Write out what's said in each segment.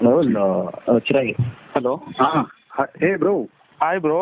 ಚಿರಾಗಿ hello ಹಾಂ hey bro hi bro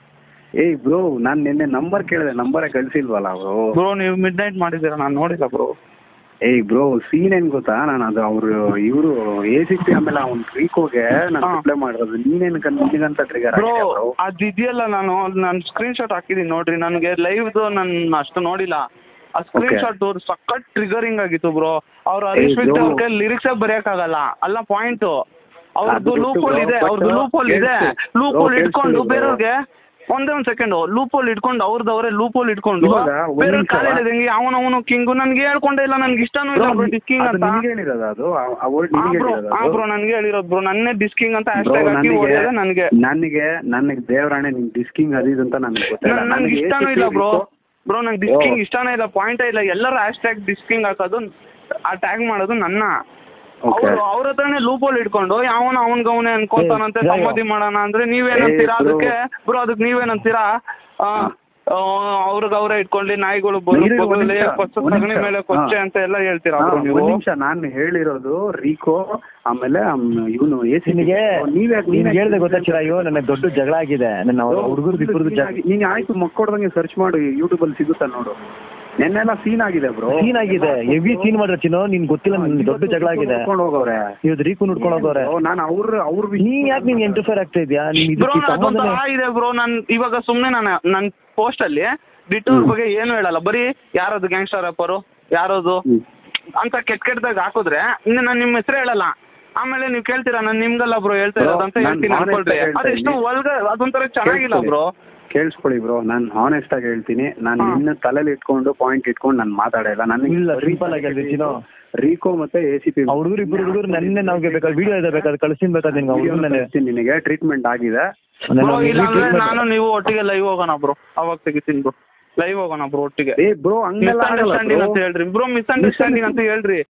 ಏಯ್ bro ನಾನು ನಿನ್ನೆ ನಂಬರ್ ಕೇಳಿದೆ ನಂಬರೇ ಕಳಿಸಿಲ್ವಲ್ಲ ಅವರು ಬ್ರೋ ನೀವು ಮಿಡ್ ನೈಟ್ ಮಾಡಿದ್ದೀರಾ ನಾನು ನೋಡಿಲ್ಲ ಬ್ರೋ ಏಯ್ ಬ್ರೋ ಸೀನ್ ಏನ್ ಗೊತ್ತಾ ನಾನು ಅದು ಅವರು ಇವರು ಎ ಸಿ ಪಿ ಆಮೇಲೆ ಅವ್ನ ರೀಕೋಗೆ ನಾನು ಹಾ. ರಿಪ್ಲೈ ಮಾಡಿರೋದು ನೀನೇನು ನಿನಗಂತ ಟ್ರಿಗರ್ ಬ್ರೋ ಆಗಿದೆ ಬ್ರೋ ಅದು ಇದೆಯಲ್ಲ ನಾನು ನಾನು ಸ್ಕ್ರೀನ್ ಶಾಟ್ ಹಾಕಿದ್ದೀನಿ ನೋಡ್ರಿ ನನಗೆ ಲೈವ್ದು ನಾನು ಅಷ್ಟು ನೋಡಿಲ್ಲ ಆ ಸ್ಕ್ರೀನ್ Okay. ಶಾಟ್ ಸಖತ್ ಟ್ರಿಗರಿಂಗ್ ಆಗಿತ್ತು ಬ್ರೋ ಅವ್ರು ಹರೀಶ್ ವಿಕ್ bro. ಅವ್ರ ಕೈ ಲಿರಿಕ್ಸೇ ಬರೆಯೋಕ್ಕಾಗಲ್ಲ ಅಲ್ಲ ಪಾಯಿಂಟು ಅವ್ರದ್ದು ಅದು ಲೂಪ್ ಗೊತ್ತು ಹೋಲ್ bro, ಇದೆ but ಅವ್ರದ್ದು ಲೂಪ್ ಹೋಲ್ ಇದೆ ಕೇಳ್ಸ್ಕೊ. ಲೂಪ್ bro, ಹೋಲ್ ಇಟ್ಕೊಂಡು ಕೇಳ್ಸ್ಕೊಳ್ಳಿ bro. ಬೇರೆಯವ್ರಿಗೆ ಒಂದೇ ಒಂದು ಸೆಕೆಂಡ್ ಲೂಪ್ ಹೋಲ್ ಇಟ್ಕೊಂಡು ಅವ್ರದ್ದು ಅವರೇ ಲೂಪ್ ಹೋಲ್ ಇಟ್ಕೊಂಡು ಇವಾಗ ಒಂದ್ ಬೇರೆ ನಿಮಿಷ. ಕಾಲ ಹೇಳಿದಂಗೆ ಅವನು ಅವನು ಕಿಂಗು ನನಗೆ ಹೇಳ್ಕೊಂಡೇ ಇಲ್ಲ ನನಗೆ ಇಷ್ಟನೂ ಇಲ್ಲ Bro, ಡಿಸ್ಕಿಂಗ್ ಅದು ಅಂತ ನಿನ್ಗೆ ಹೇಳಿರೋದು ಅದು ಆ ವರ್ಡ್ ನಿನ್ಗೆ ಬ್ರೋ ಹೇಳಿರೋದು ಹಾ ಅದು? ಬ್ರೋ ನನಗೆ ಹೇಳಿರೋದು ಬ್ರೋ ನನ್ನೇ ಡಿಸ್ಕಿಂಗ್ ಅಂತ Bro, ಹ್ಯಾಶ್ಟ್ಯಾಗ್ ಹಾಕಿ ನನಗೆ ಓದಿದೆ ನನಗೆ ನನಗೆ ನನಗೆ ದೇವರಾಣೆ ನಿನ್ ಡಿಸ್ಕಿಂಗ್ ಅದು ಇದು ಅಂತ ನನಗೆ ಗೊತ್ತಿಲ್ಲ ನನ್- ನನ್ಗೆ ಇಷ್ಟನೂ ಇಲ್ಲ ಬ್ರೋ ಬ್ರೋ ನಂಗೆ Bro. ಡಿಸ್ಕಿಂಗ್ ಇಷ್ಟನೇ ಇಲ್ಲ ಪಾಯಿಂಟೇ ಇಲ್ಲ ಎಲ್ಲರೂ ಹ್ಯಾಶ್ ಟ್ಯಾಗ್ ಡಿಸ್ಕಿಂಗ್ ಹಾಕೋದು ಆ ಟ್ಯಾಗ್ ಮಾಡೋದು ನನ್ನ Okay. ಅವ್ರು ಅವ್ರ ಹತ್ರನೇ ಲೂಪಲ್ಲಿ ಇಟ್ಕೊಂಡು ಯಾವನ ಅವನ್ಗೆ ಅವನೇ ಅನ್ಕೋತಾನಂತೆ ಏ, ಸಮಾಧಿ ಮಾಡೋಣ ಅಂದ್ರೆ ನೀವೇನಂತೀರಾ ಏ, bro. ಅದಕ್ಕೆ ಬ್ರೋ ಅದಕ್ಕೆ ನೀವೇನಂತೀರಾ ಆ, ಆ, ಅವ್ರಿಗೆ ಅವರೇ ಇಟ್ಕೊಂಡು ನಾಯಿಗಳು ಬರು ಇರಿ, ಒಂದ್ ಬಗಲೇ ನಿಮಿಷ, ಕೊಚ್ಚ ಒಂದ್ ಸಗಣಿ ನಿಮಿಷ. ಮೇಲೆ ಕೊಚ್ಚೆ ಹಾ. ಅಂತ ಎಲ್ಲ ಹೇಳ್ತೀರಾ ಹಾ, ಬ್ರೋ ನೀವು ಒಂದ್ ನಿಮಿಷ ನಾನು ಹೇಳಿರೋದು ರೀಕೋ ಆಮೇಲೆ ಇವನು ಎ ಸಿ ನಿನಗೆ ನೀವೇ ನೀನ್ ಹೇಳ್ದೆ ಗೊತ್ತಾ ಚಿರಾಯು ನನಗೆ ದೊಡ್ಡ ಜಗಳ ಆಗಿದೆ ನನ್ನ ಹುಡುಗರು ಇಬ್ಬರದು ಜಗಳ ನೀನ್ ಆಯ್ತು ಮಕ್ಕೊಡ್ದಂಗೆ ಸರ್ಚ್ ಮಾಡು ಯೂಟ್ಯೂಬ್ ಅಲ್ಲಿ ಸಿಗುತ್ತಾ ನೋಡು ನೆನ್ನೆಲ್ಲ ಸೀನ್ ಆಗಿದೆ ಬ್ರೋ ಸೀನ್ ಆಗಿದೆ ಹೆವಿ ಸೀನ್ ಮಾಡ್ರೆ ಚಿನ್ನೋ ನಿನ್ ಗೊತ್ತಿಲ್ಲ ನನ್ ದೊಡ್ಡ ಜಗಳ ಆಗಿದೆ ಉಟ್ಕೊಂಡು ಹೋಗವ್ರೆ ಇವತ್ತು ರೀಕು ನೋಡ್ಕೊಂಡು ಹೋಗೋರೆ ನಾನು ಅವ್ರ ಅವ್ರ ನೀನ್ ಯಾಕೆ ನಿನ್ ಇಂಟರ್ಫೇರ್ ಆಗ್ತಾ ಇದೆಯಾ ನೀನ್ ಬ್ರೋ ಇದಕ್ಕೆ ಸಂಬಂಧನೇ ಅದೊಂಥರ ಇದೆ ಬ್ರೋ ನನ್ ಇವಾಗ ಸುಮ್ಮನೆ ನಾನು ನನ್ನ ಪೋಸ್ಟ್ ಅಲ್ಲಿ ಡಿಟೋರ್ ಬಗ್ಗೆ ಏನು ಹೇಳಲ್ಲ ಬರೀ ಯಾರದು ಗ್ಯಾಂಗ್ಸ್ಟರ್ ರ್ಯಾಪರು ಯಾರದು ಅಂತ ಕೆಟ್ಟ ಕೆಟ್ಟದಾಗ ಹಾಕಿದ್ರೆ ಇನ್ನು ನಾನು ನಿಮ್ಮ ಹೆಸರು ಹೇಳಲ್ಲ ಆಮೇಲೆ ನೀವು ಕೇಳ್ತೀರಾ ನಾನು ನಿಮ್ಗಲ್ಲ ಬ್ರೋ ಹೇಳ್ತಾ Bro, ಇರೋದು ಅಂತ ನಾನ್ ಹೇಳ್ತೀನಿ honest ಅನ್ಕೊಳ್ರಿ ಆಗಿ ಹೇಳ್ತಾ ಅದೆಷ್ಟು ಇದ್ದೀನಿ. ಒಲ್ಗ ಅದೊಂಥರ ಚೆನ್ನಾಗಿಲ್ಲ ಬ್ರೋ ಕೇಳಿಸ್ಕೊಳ್ಳಿ ಬ್ರೋ ನಾನು ಹಾನೆಸ್ಟ್ ಆಗಿ ಹೇಳ್ತೀನಿ ನಾನು ಹಾ. ನಿನ್ನ ತಲೆಲಿ ಇಟ್ಕೊಂಡು ಪಾಯಿಂಟ್ ಇಟ್ಕೊಂಡು ನಾನು ಮಾತಾಡಲ್ಲ ನನಗೆ ಇಲ್ಲ, simple ಆಗಿ ಹೇಳ್ತೀನಿ ಚಿನ್ನು. ರೀಕೋ ಮತ್ತೆ ಎ ಸಿ ಪಿ ಆ ಹುಡುಗರು ಇಬ್ಬರು ಹುಡುಗರು ನೆನ್ನೆ ನಮ್ಗೆ ಬೇಕಾದ್ರೆ ವಿಡಿಯೋ ಇದೆ ಬೇಕಾದ್ರೆ ಕಳ್ಸಿನ್ ಬೇಕಾದ್ರೆ ನಿನ್ಗೆ ಹುಡುಗರು ನೆನ್ನೆ ನಿನಗೆ ಟ್ರೀಟ್ಮೆಂಟ್ ಆಗಿದೆ ಬ್ರೋ ಇಲ್ಲ ಅಂದ್ರೆ ನಾನು ನೀವು ಒಟ್ಟಿಗೆ ಲೈವ್ ಹೋಗೋಣ ಬ್ರೋ ಅವಾಗ ತೆಗಿತೀನಿ ಬ್ರೋ ಲೈವ್ ಹೋಗೋಣ ಬ್ರೋ ಒಟ್ಟಿಗೆ ಏ ಬ್ರೋ ಹಂಗೆಲ್ಲ ಆಗಲ್ಲ ಮಿಸ್ಅಂಡರ್ಸ್ಟ್ಯಾಂಡಿಂಗ್ bro. ಅಂತ ಹೇಳ್ರಿ ಬ್ರೋ ಮಿಸ್ಅಂಡರ್ಸ್ಟ್ಯಾಂಡಿಂಗ್ ಅಂತ ಹೇಳ್ರಿ